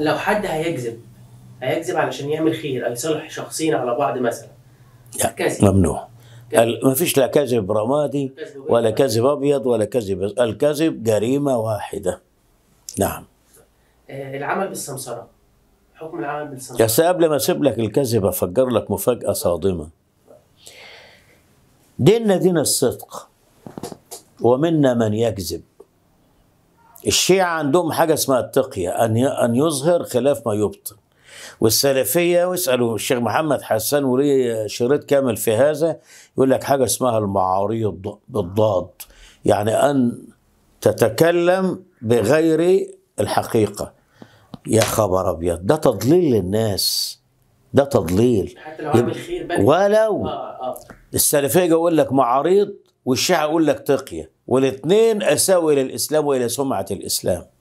لو حد هيكذب هيكذب علشان يعمل خير او يصلح شخصين على بعض مثلا لا، كذب ممنوع ال- ما فيش لا كذب رمادي كذب ولا بيض. كذب ابيض ولا كذب الكذب جريمه واحده نعم آه، العمل بالسمسره حكم العمل بالسمسره بس قبل ما اسيب لك الكذب افجر لك مفاجاه صادمه ديننا دين الصدق ومنا من يكذب الشيعة عندهم حاجة اسمها التقية أن ي- أن يظهر خلاف ما يبطن والسلفية واسألوا الشيخ محمد حسان وليه شريط كامل في هذا يقول لك حاجة اسمها المعاريض بالضاد يعني أن تتكلم بغير الحقيقة يا خبر أبيض ده تضليل للناس ده تضليل حتى لو عامل خير بني ولو اه اه السلفيه يقول لك معاريض والشيعة يقول لك تقية والاثنين أساوي للإسلام وإلى سمعة الإسلام